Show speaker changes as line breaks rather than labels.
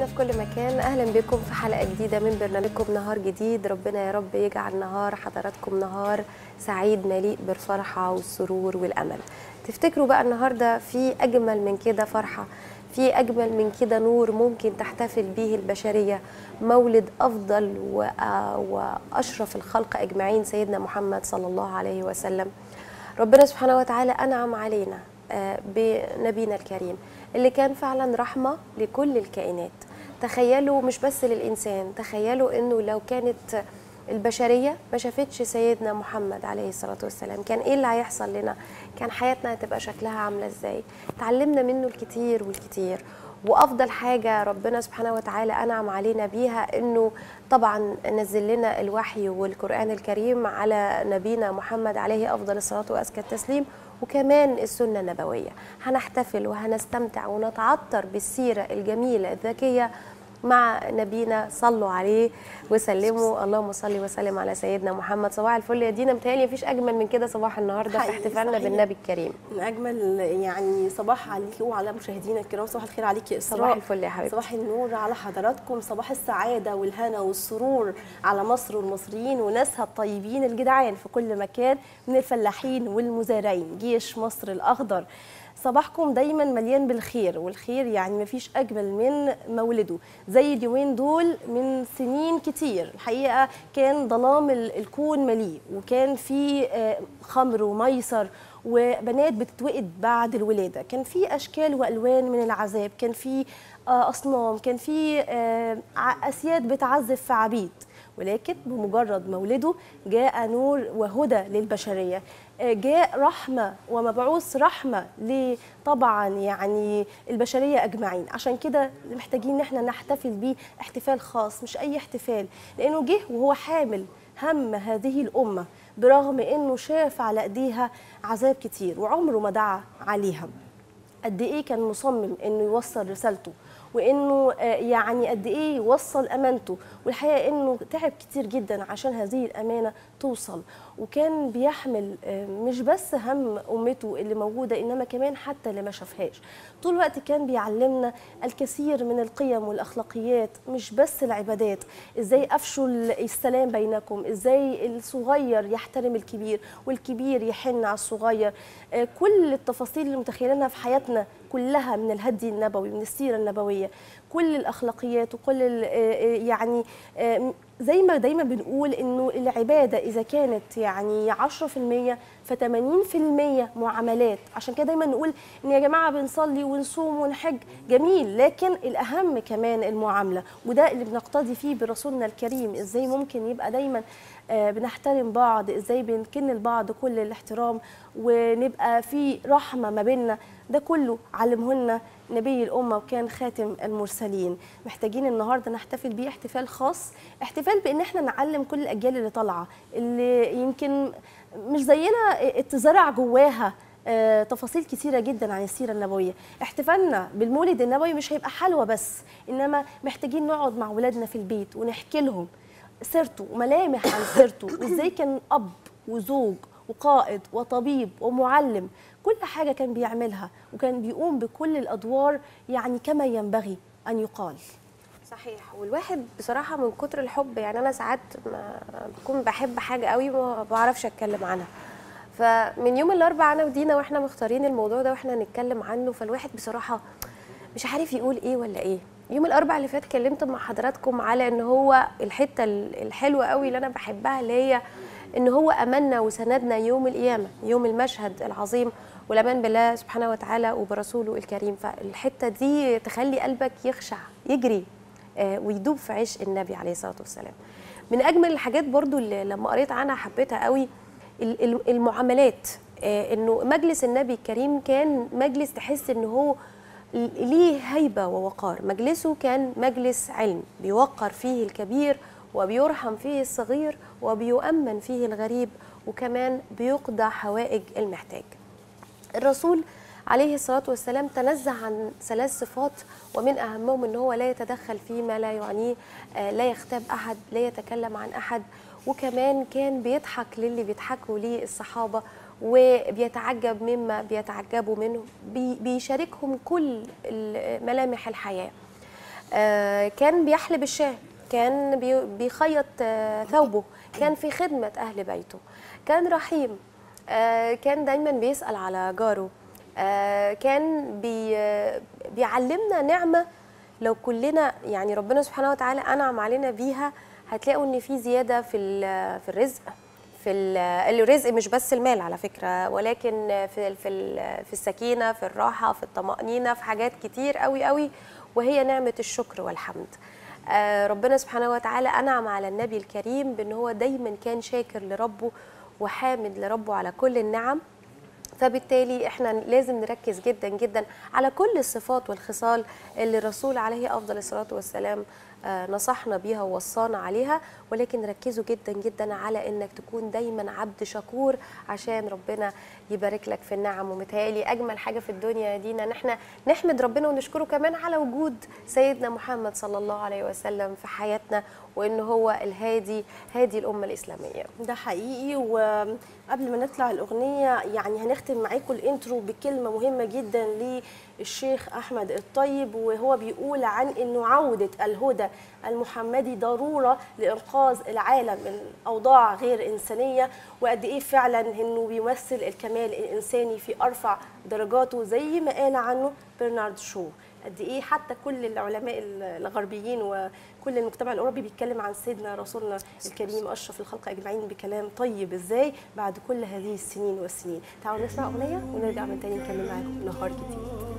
في كل مكان اهلا بكم في حلقه جديده من برنامجكم نهار جديد ربنا يا رب يجعل نهار حضراتكم نهار سعيد مليء بالفرحه والسرور والامل تفتكروا بقى النهارده في اجمل من كده فرحه في اجمل من كده نور ممكن تحتفل به البشريه مولد افضل واشرف الخلق اجمعين سيدنا محمد صلى الله عليه وسلم ربنا سبحانه وتعالى انعم علينا بنبينا الكريم اللي كان فعلا رحمه لكل الكائنات تخيلوا مش بس للانسان تخيلوا انه لو كانت البشريه ما شافتش سيدنا محمد عليه الصلاه والسلام كان ايه اللي هيحصل لنا كان حياتنا هتبقى شكلها عامله ازاي اتعلمنا منه الكتير والكتير وافضل حاجه ربنا سبحانه وتعالى انعم علينا بيها انه طبعا نزل لنا الوحي والقران الكريم على نبينا محمد عليه افضل الصلاه وازكى التسليم وكمان السنه النبويه هنحتفل وهنستمتع ونتعطر بالسيره الجميله الذكيه مع نبينا صلوا عليه وسلموا اللهم صل وسلم على سيدنا محمد صباح الفل يا دينا متهيألي مفيش اجمل من كده صباح النهارده في احتفالنا
صحيح.
بالنبي الكريم
من اجمل يعني صباح عليكي وعلى مشاهدينا الكرام صباح الخير عليكي يا اسراء
صباح الفل يا حبيبتي
صباح النور على حضراتكم صباح السعاده والهنا والسرور على مصر والمصريين وناسها الطيبين الجدعان في كل مكان من الفلاحين والمزارعين جيش مصر الاخضر صباحكم دايما مليان بالخير والخير يعني مفيش اجمل من مولده زي اليومين دول من سنين كتير الحقيقه كان ظلام الكون مليء وكان في خمر وميسر وبنات بتتوقد بعد الولاده كان في اشكال والوان من العذاب كان في اصنام كان في اسياد بتعذب في عبيد ولكن بمجرد مولده جاء نور وهدى للبشريه جاء رحمه ومبعوث رحمه لطبعا يعني البشريه اجمعين عشان كده محتاجين ان احنا نحتفل بيه احتفال خاص مش اي احتفال لانه جه وهو حامل هم هذه الامه برغم انه شاف على ايديها عذاب كتير وعمره ما دعا عليها قد ايه كان مصمم انه يوصل رسالته وانه يعني قد ايه يوصل امانته والحقيقه انه تعب كتير جدا عشان هذه الامانه توصل وكان بيحمل مش بس هم امته اللي موجوده انما كمان حتى اللي ما شافهاش طول الوقت كان بيعلمنا الكثير من القيم والاخلاقيات مش بس العبادات ازاي افشوا السلام بينكم ازاي الصغير يحترم الكبير والكبير يحن على الصغير كل التفاصيل اللي متخيلينها في حياتنا كلها من الهدي النبوي من السيره النبويه كل الاخلاقيات وكل يعني زي ما دايما بنقول انه العباده اذا كانت يعني 10% ف 80% معاملات عشان كده دايما نقول ان يا جماعه بنصلي ونصوم ونحج جميل لكن الاهم كمان المعامله وده اللي بنقتدي فيه برسولنا الكريم ازاي ممكن يبقى دايما بنحترم بعض ازاي بنكن لبعض كل الاحترام ونبقى في رحمه ما بيننا ده كله علمهن نبي الأمة وكان خاتم المرسلين محتاجين النهاردة نحتفل بيه احتفال خاص احتفال بأن احنا نعلم كل الأجيال اللي طالعة اللي يمكن مش زينا اتزرع جواها اه تفاصيل كثيرة جدا عن السيرة النبوية احتفالنا بالمولد النبوي مش هيبقى حلوة بس إنما محتاجين نقعد مع ولادنا في البيت ونحكي لهم سيرته وملامح عن سيرته وازاي كان أب وزوج وقائد وطبيب ومعلم كل حاجه كان بيعملها وكان بيقوم بكل الادوار يعني كما ينبغي ان يقال
صحيح والواحد بصراحه من كتر الحب يعني انا ساعات ما بكون بحب حاجه قوي ما بعرفش اتكلم عنها فمن يوم الاربعاء انا ودينا واحنا مختارين الموضوع ده واحنا نتكلم عنه فالواحد بصراحه مش عارف يقول ايه ولا ايه يوم الاربعاء اللي فات كلمت مع حضراتكم على ان هو الحته الحلوه قوي اللي انا بحبها اللي هي ان هو امنا وسندنا يوم القيامه يوم المشهد العظيم والامان بالله سبحانه وتعالى وبرسوله الكريم فالحته دي تخلي قلبك يخشع يجري آه ويدوب في عشق النبي عليه الصلاه والسلام من اجمل الحاجات برضو اللي لما قريت عنها حبيتها قوي المعاملات آه انه مجلس النبي الكريم كان مجلس تحس ان هو ليه هيبه ووقار مجلسه كان مجلس علم بيوقر فيه الكبير وبيرحم فيه الصغير وبيؤمن فيه الغريب وكمان بيقضى حوائج المحتاج الرسول عليه الصلاة والسلام تنزه عن ثلاث صفات ومن أهمهم أنه هو لا يتدخل فيما لا يعنيه لا يغتاب أحد لا يتكلم عن أحد وكمان كان بيضحك للي بيضحكوا ليه الصحابة وبيتعجب مما بيتعجبوا منه بيشاركهم كل ملامح الحياة آه، كان بيحلب الشاه كان بي- بيخيط آه، ثوبه كان في خدمة أهل بيته كان رحيم آه، كان دايما بيسأل على جاره آه، كان بي بيعلمنا نعمة لو كلنا يعني ربنا سبحانه وتعالى أنعم علينا بيها هتلاقوا إن في زيادة في ال- في الرزق في ال- الرزق مش بس المال على فكرة ولكن في ال- في ال- في السكينة في الراحة في الطمأنينة في حاجات كتير قوي قوي وهي نعمة الشكر والحمد آه، ربنا سبحانه وتعالى أنعم على النبي الكريم بأن هو دايما كان شاكر لربه وحامد لربه على كل النعم فبالتالي احنا لازم نركز جدا جدا على كل الصفات والخصال اللي الرسول عليه افضل الصلاه والسلام آه، نصحنا بيها ووصانا عليها ولكن ركزوا جدا جدا على انك تكون دايما عبد شكور عشان ربنا يبارك لك في النعم ومتهيألي اجمل حاجه في الدنيا يا دينا ان احنا نحمد ربنا ونشكره كمان على وجود سيدنا محمد صلى الله عليه وسلم في حياتنا وان هو الهادي هادي الامه الاسلاميه
ده حقيقي وقبل ما نطلع الأغنية يعني هنختم معاكم الانترو بكلمة مهمة جدا للشيخ أحمد الطيب وهو بيقول عن أنه عودة الهدى المحمدي ضرورة لإنقاذ العالم من أوضاع غير إنسانية وقد إيه فعلا أنه بيمثل الكمال الإنساني في أرفع درجاته زي ما قال عنه برنارد شو قد ايه حتى كل العلماء الغربيين وكل المجتمع الاوروبي بيتكلم عن سيدنا رسولنا الكريم اشرف الخلق اجمعين بكلام طيب ازاي بعد كل هذه السنين والسنين تعالوا نسمع اغنيه ونرجع من تاني نكمل معاكم نهار جديد